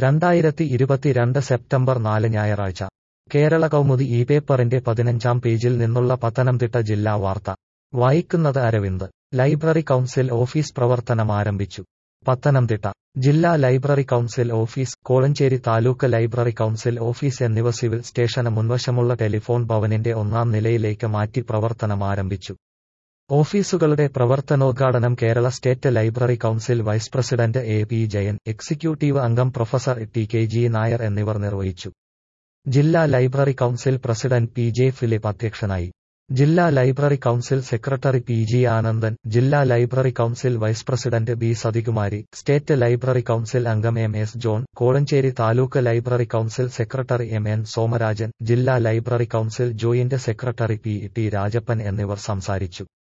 രണ്ടായിരത്തി ഇരുപത്തിരണ്ട് സെപ്റ്റംബർ നാല് ഞായറാഴ്ച കേരള കൗമുദി ഈ പേപ്പറിന്റെ പതിനഞ്ചാം പേജിൽ നിന്നുള്ള പത്തനംതിട്ട ജില്ലാ വാർത്ത വായിക്കുന്നത് അരവിന്ദ് ലൈബ്രറി കൗൺസിൽ ഓഫീസ് പ്രവർത്തനം ആരംഭിച്ചു പത്തനംതിട്ട ജില്ലാ library council office Kozhencherry taluk library council office എന്നിവ സിവിൽ സ്റ്റേഷന് മുൻവശമുള്ള ടെലിഫോൺ ഭവനിന്റെ ഒന്നാം നിലയിലേക്ക് മാറ്റി പ്രവർത്തനം ആരംഭിച്ചു ഓഫീസുകളുടെ പ്രവർത്തനോദ്ഘാടനം Kerala state library council vice president A P Jayan executive അംഗം professor T K G Nair എന്നിവർ നിർവഹിച്ചു ജില്ലാ library council president P J Philip അധ്യക്ഷനായി ജില്ലാ library council secretary P G Anandan ജില്ലാ library council vice president B Sathikumari state library council അംഗം M S John Kozhencherry taluk library council secretary M N Somarajan ജില്ലാ library council joint secretary P T Rajappan എന്നിവർ സംസാരിച്ചു